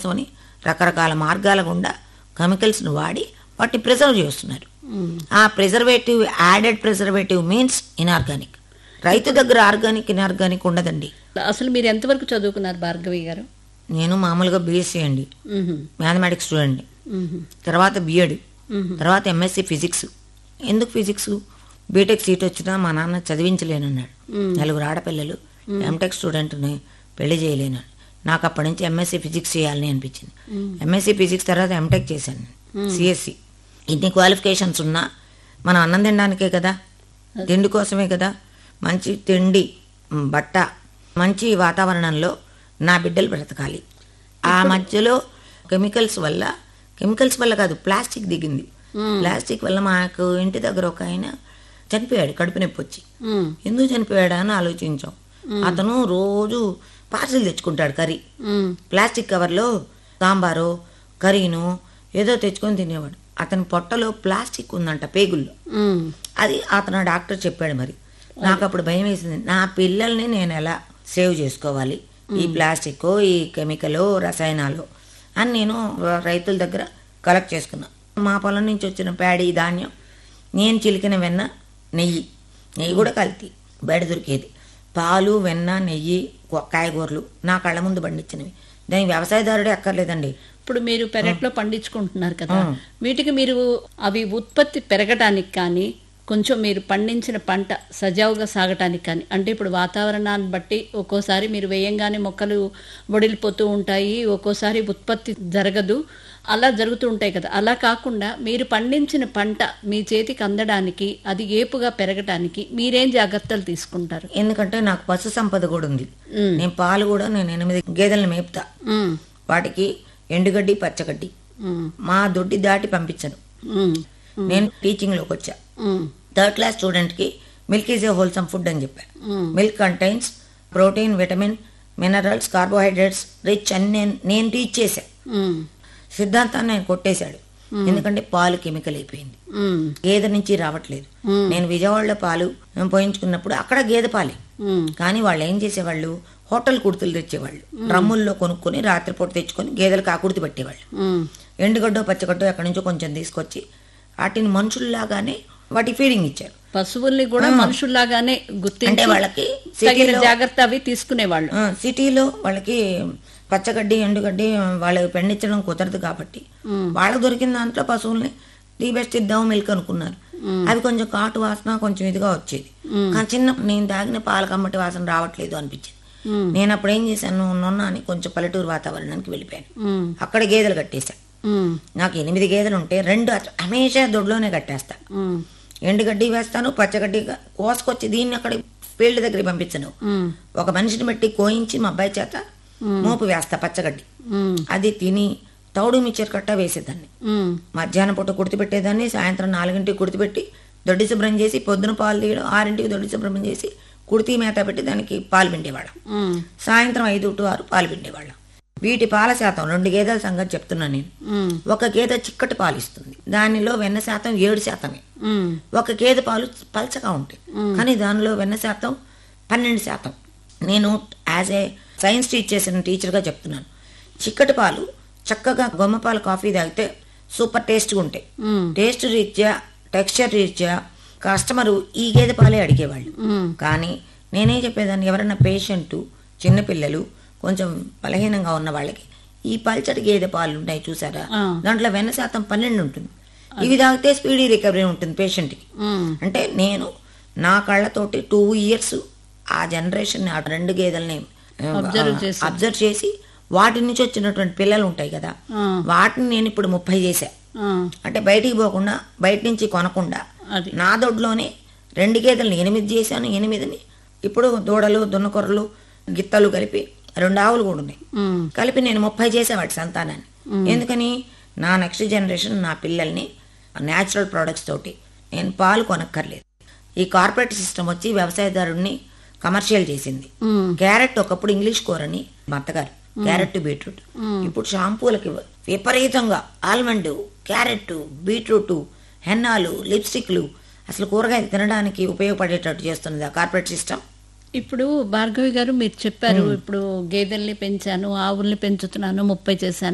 కోసం అని రకరకాల మార్గాల గుండా కెమికల్స్ను వాడి వాటిని ప్రిజర్వ్ చేస్తున్నారు ఆ preservative added preservative means inorganic రైతు దగ్గర ఆర్గానిక్ ఇన్ఆర్గానిక్ ఉండదండి అసలు మీరు ఎంతవరకు చదువుకున్నారు భార్గవి గారు నేను మామూలుగా బీఎస్సీ అండి మ్మ్. మ్యాథమెటిక్స్ స్టూడెంట్ మ్మ్. తర్వాత బిఎడ్ మ్మ్. తర్వాత ఎంఎస్సి ఫిజిక్స్ ఎందుకు ఫిజిక్స్ బీటెక్ సీట్ వచ్చినా మా నాన్న చదివించలేనన్నాడు నలుగురు ఆడపిల్లలు ఎంటెక్ స్టూడెంట్ని పెళ్లి చేయలేను నాకు అప్పటి నుంచి ఎంఎస్సి ఫిజిక్స్ చేయాలని అనిపించింది ఎంఎస్సి ఫిజిక్స్ తర్వాత ఎంటెక్ చేశాను సిఎస్సి ఇన్ని క్వాలిఫికేషన్స్ ఉన్నా మనం అన్నం తినడానికే కదా తిండి కోసమే కదా మంచి తిండి మ్, బట్ట మంచి వాతావరణంలో నా బిడ్డలు బ్రతకాలి ఆ మధ్యలో కెమికల్స్ వల్ల కెమికల్స్ వల్ల కాదు ప్లాస్టిక్ దిగింది ప్లాస్టిక్ వల్ల మాకు ఇంటి దగ్గర ఒక ఆయన చనిపోయాడు కడుపు నొప్పి వచ్చి మ్మ్. ఎందుకు చనిపోయాడా అని ఆలోచించాం అతను రోజు పార్సిల్ తెచ్చుకుంటాడు కర్రీ మ్మ్. ప్లాస్టిక్ కవర్లో సాంబారో కర్రీను ఏదో తెచ్చుకొని తినేవాడు అతని పొట్టలో ప్లాస్టిక్ ఉందంట పేగుల్లో మ్మ్. అది అతను డాక్టర్ చెప్పాడు మరి నాకు అప్పుడు భయం వేసింది నా పిల్లల్ని నేను ఎలా సేవ్ చేసుకోవాలి ఈ ప్లాస్టిక్ ఈ కెమికల్ రసాయనాలు అని నేను రైతుల దగ్గర కలెక్ట్ చేసుకున్నా మా పొలం నుంచి వచ్చిన ప్యాడీ ధాన్యం నేను చిలికిన వెన్న నెయ్యి నెయ్యి కూడా కల్తీ బయట దొరికేది పాలు వెన్న నెయ్యి కొ- కాయగూరలు నా కళ్ళ ముందు పండించినవి దానికి వ్యవసాయదారుడే అక్కర్లేదండి ఇప్పుడు మీరు పెరట్లో పండించుకుంటున్నారు కదా వీటికి మీరు అవి ఉత్పత్తి పెరగడానికి కానీ కొంచెం మీరు పండించిన పంట సజావుగా సాగటానికి కానీ అంటే ఇప్పుడు వాతావరణాన్ని బట్టి ఒక్కోసారి మీరు వేయంగానే మొక్కలు వడిలిపోతూ ఉంటాయి ఒక్కోసారి ఉత్పత్తి జరగదు అలా జరుగుతూ ఉంటాయి కదా అలా కాకుండా మీరు పండించిన పంట మీ చేతికి అందడానికి అది ఏపుగా పెరగటానికి మీరేం జాగ్రత్తలు తీసుకుంటారు ఎందుకంటే నాకు పశు సంపద కూడా ఉంది మ్. నేను పాలు కూడా నేను ఎనిమిది గేదెలను మేపుతా మ్మ్. వాటికి ఎండుగడ్డి పచ్చగడ్డి మ్మ్. మా దొడ్డి దాటి పంపించను మ్మ్. నేను టీచింగ్లోకి వచ్చా మ్మ్. థర్డ్ క్లాస్ స్టూడెంట్కి milk is a wholesome food అని చెప్పా మ్మ్. Milk contains protein vitamin minerals carbohydrates rich అని నేను నేను టీచ్ చేశా మ్మ్. సిద్ధాంతాన్ని ఆయన కొట్టేశాడు ఎందుకంటే పాలు కెమికల్ అయిపోయింది మ్మ్. గేదె నుంచి రావట్లేదు నేను విజయవాడలో పాలు పోయించుకున్నప్పుడు అక్కడ గేదె పాలే మ్మ్. కానీ వాళ్ళు ఏం చేసేవాళ్ళు హోటల్ కుర్తులు తెచ్చేవాళ్ళు డ్రమ్ముల్లో కొనుక్కొని రాత్రిపూట తెచ్చుకొని గేదెలకు ఆ కుర్తి పెట్టేవాళ్ళు మ్మ్. ఎండుగడ్డో పచ్చగడ్డో ఎక్కడి నుంచో కొంచెం తీసుకొచ్చి వాటిని మనుషుల్లాగానే వాటి ఫీడింగ్ ఇచ్చారు పశువుల్ని కూడా మనుషుల్లాగానే అంటే గుర్తించి వాళ్ళకి తగిన సిటీలో జాగ్రత్త అవి తీసుకునేవాళ్ళు ఆ, సిటీలో వాళ్ళకి పచ్చగడ్డి ఎండుగడ్డి వాళ్ళు పండించడం కుదరదు కాబట్టి వాళ్ళకి దొరికిన దాంట్లో పశువుల్ని ది బెస్ట్ ఇద్దాం మిల్క్ అనుకున్నారు అవి కొంచెం కాటు వాసన కొంచెం ఇదిగా వచ్చేది కానీ చిన్న నేను తాగిన పాల కమ్మటి వాసన రావట్లేదు అనిపించింది మ్మ్. నేను అప్పుడు ఏం చేశాను నొన్న అని కొంచెం పల్లెటూరు వాతావరణానికి వెళ్ళిపోయాను మ్మ్. అక్కడ గేదెలు కట్టేశాను మ్మ్. నాకు ఎనిమిది గేదెలు ఉంటే రెండు అట్లా హమేషా దొడ్లోనే కట్టేస్తా మ్మ్. ఎండుగడ్డి వేస్తాను పచ్చగడ్డి కోసుకొచ్చి దీన్ని అక్కడ ఫీల్డ్ దగ్గరికి పంపించను మ్మ్. ఒక మనిషిని బట్టి కోయించి మా అబ్బాయి చేత మోపు వేస్తా పచ్చగడ్డి మ్మ్. అది తిని తౌడు మిక్చర్ కట్ట వేసేదాన్ని మ్మ్. మధ్యాహ్నం పూట కుడితిపెట్టేదాన్ని సాయంత్రం నాలుగింటికి కుడితిపెట్టి దొడ్డి శుభ్రం చేసి పొద్దున పాలు తీయడం ఆరింటికి దొడ్డి శుభ్రం చేసి కుడితి మేత పెట్టి దానికి పాలు పిండేవాళ్ళం మ్మ్. సాయంత్రం ఐదు టు ఆరు పాలు పిండేవాళ్ళం వీటి పాల శాతం రెండు గేదెల సంగతి చెప్తున్నాను నేను మ్మ్. ఒక గేదె చిక్కటి పాలు ఇస్తుంది దానిలో వెన్న శాతం ఏడు శాతమే మ్మ్. ఒక గేదె పాలు పల్చగా ఉంటాయి కానీ దానిలో వెన్న శాతం పన్నెండు శాతం నేను యాజ్ ఏ సైన్స్ టీచ్ చేసిన టీచర్గా చెప్తున్నాను చిక్కటి పాలు చక్కగా గొమ్మపాలు కాఫీ తాగితే సూపర్ టేస్ట్గా ఉంటాయి మ్మ్. టేస్ట్ రీత్యా టెక్స్చర్ రీత్యా కస్టమరు ఈ గేదె పాలే అడిగేవాళ్ళు మ్మ్. కానీ నేనే చెప్పేదాన్ని ఎవరైనా పేషెంట్ చిన్నపిల్లలు కొంచెం బలహీనంగా ఉన్న వాళ్ళకి ఈ పల్చటి గేదె పాలు ఉన్నాయి చూసారా ఆ. దాంట్లో వెన్న శాతం పన్నెండు ఉంటుంది ఇవి తాగితే స్పీడీ రికవరీ ఉంటుంది పేషెంట్కి మ్మ్. అంటే నేను నా కళ్ళతోటి టూ ఇయర్స్ ఆ జనరేషన్ ఆ రెండు గేదెల్ని Observe చేశారు. అబ్జర్వ్ చేసి వాటి నుంచి వచ్చినటువంటి పిల్లలు ఉంటాయి కదా ఆ. వాటిని నేను ఇప్పుడు ముప్పై చేశా ఆ. అంటే బయటికి పోకుండా బయట నుంచి కొనకుండా అది నా దొడ్లోనే రెండు గేదెలను ఎనిమిది చేశాను ఎనిమిదిని ఇప్పుడు దూడలు దున్నకొర్రలు గిత్తలు కలిపి రెండు ఆవులు కూడా ఉన్నాయి మ్మ్. కలిపి నేను ముప్పై చేసేవాటి సంతానాన్ని ఎందుకని నా నెక్స్ట్ జనరేషన్ నా పిల్లల్ని న్యాచురల్ ప్రోడక్ట్స్ తోటి నేను పాలు కొనక్కర్లేదు ఈ కార్పొరేట్ సిస్టమ్ వచ్చి వ్యవసాయదారుడిని కమర్షియల్ చేసింది మ్మ్. క్యారెట్ ఒకప్పుడు ఇంగ్లీష్ కూరని మా అత్తగారు క్యారెట్ బీట్రూట్ ఇప్పుడు షాంపూలకి విపరీతంగా ఆల్మండ్ క్యారెట్ బీట్రూట్ హెన్నాలు లిప్స్టిక్లు అసలు కూరగాయలు తినడానికి ఉపయోగపడేటట్టు చేస్తున్నది ఆ కార్పొరేట్ సిస్టమ్ ఇప్పుడు భార్గవి గారు మీరు చెప్పారు ఇప్పుడు గేదెల్ని పెంచాను ఆవుల్ని పెంచుతున్నాను ముప్పై చేశాను